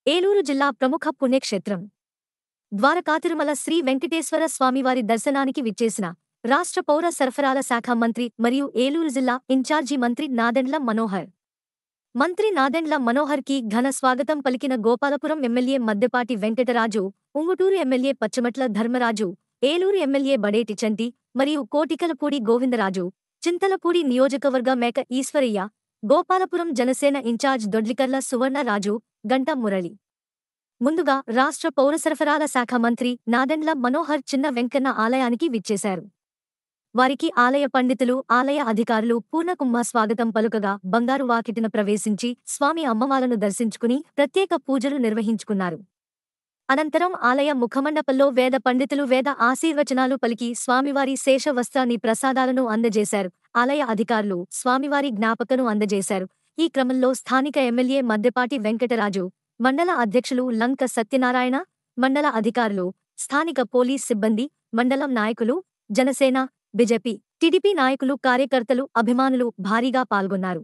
ఏలూరు జిల్లా ప్రముఖ పుణ్యక్షేత్రం ద్వారకాతిరుమల శ్రీ వెంకటేశ్వర స్వామివారి దర్శనానికి విచ్చేసిన రాష్ట్ర పౌర సరఫరాల శాఖ మంత్రి మరియు ఏలూరు జిల్లా ఇన్ఛార్జి మంత్రి నాదెండ్ల మనోహర్ మంత్రి నాదెండ్ల మనోహర్ కి ఘన స్వాగతం పలికిన Gopalapuram MLA Maddepati Venkataraju Unguturu MLA Pachamatla Dharmaraju Eluru MLA Badeti Chanti మరియు కోటికలపూడి గోవిందరాజు చింతలపూడి నియోజకవర్గ మేక ఈశ్వరయ్య గోపాలపురం జనసేన ఇన్ఛార్జ్ దొడ్లికర్ల సువర్ణరాజు గంటా మురళి ముందుగా రాష్ట్ర పౌర సరఫరాల శాఖ మంత్రి నాదెండ్ల మనోహర్ చిన్న వెంకన్న ఆలయానికి విచ్చేశారు వారికి ఆలయ పండితులు ఆలయ అధికారులు పూర్ణకుంభ స్వాగతం పలుకగా బంగారు వాకిటిన ప్రవేశించి స్వామి అమ్మవార్లను దర్శించుకుని ప్రత్యేక పూజలు నిర్వహించుకున్నారు అనంతరం ఆలయ ముఖమండపంలో వేద పండితులు వేద ఆశీర్వచనాలు పలికి స్వామివారి శేష వస్త్రాన్ని ప్రసాదాలను అందజేశారు ఆలయ అధికారులు స్వామివారి జ్ఞాపకను అందజేశారు ఈ క్రమంలో స్థానిక ఎమ్మెల్యే మద్దెపాటి వెంకటరాజు మండల అధ్యక్షులు లంక సత్యనారాయణ మండల అధికారులు స్థానిక పోలీస్ సిబ్బంది మండలం నాయకులు జనసేన బీజేపీ టీడీపీ నాయకులు కార్యకర్తలు అభిమానులు భారీగా పాల్గొన్నారు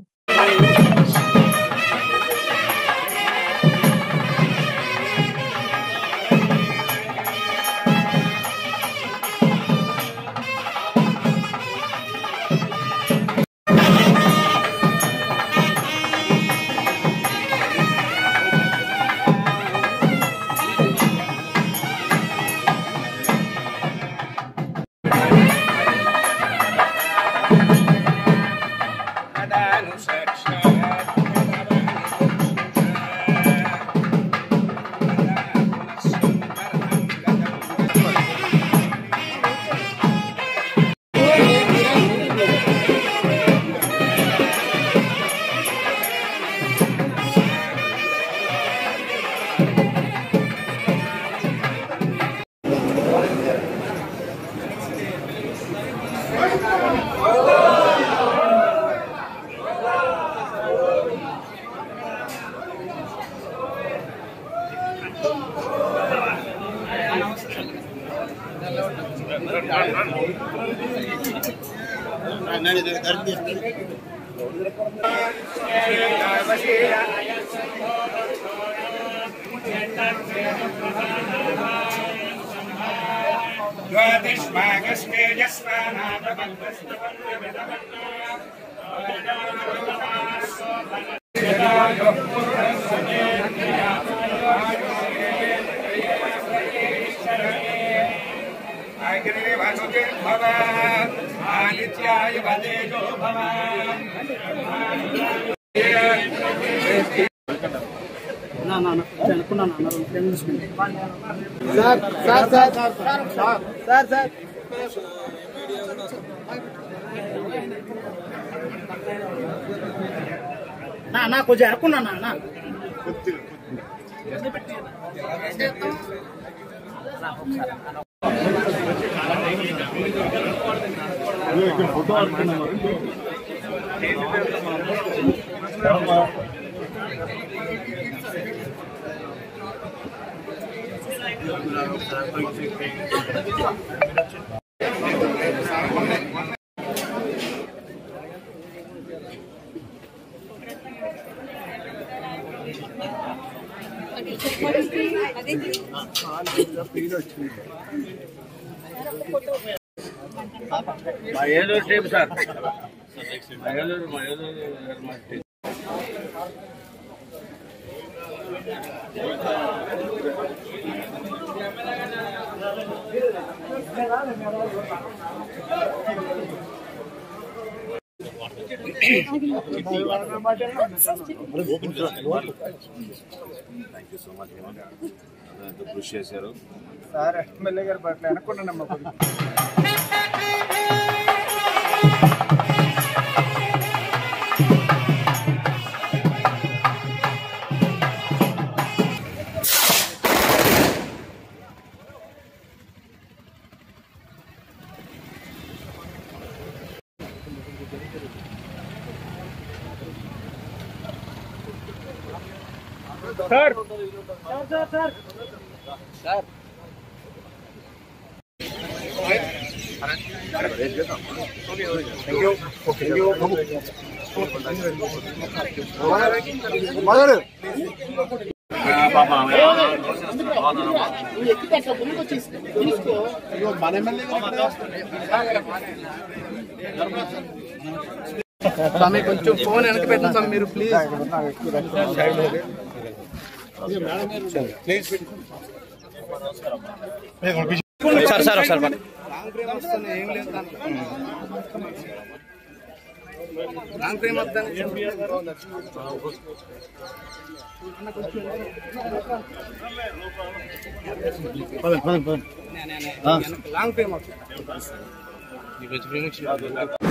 ఆదిత్యాయ వదేజో భవ sir sir sir sir sir sir నా నా కొంచెం అనుకున్నా నా నా మా ఏలూరు టీం సార్ మా ఏలూరు మా ఏలూరు మా team thank you so much ఎంతో కృషి చేశారు సార్ ఎమ్మెల్యే గారు పట్ల అనుకున్నానమ్మా కొద్దిగా sir sir sir sir mother స్వామి కొంచెం ఫోన్ వెనక్కి పెట్టండి స్వామి మీరు ప్లీజ్ సార్ సార్ ఒకసారి పక్కన. లాంగ్ ఫ్రేమ్ వస్తుంది ఏం లేదు దాంట్లో. లాంగ్ ఫ్రేమ్ వస్తుంది లాంగ్ ఫ్రేమ్ వస్తుంది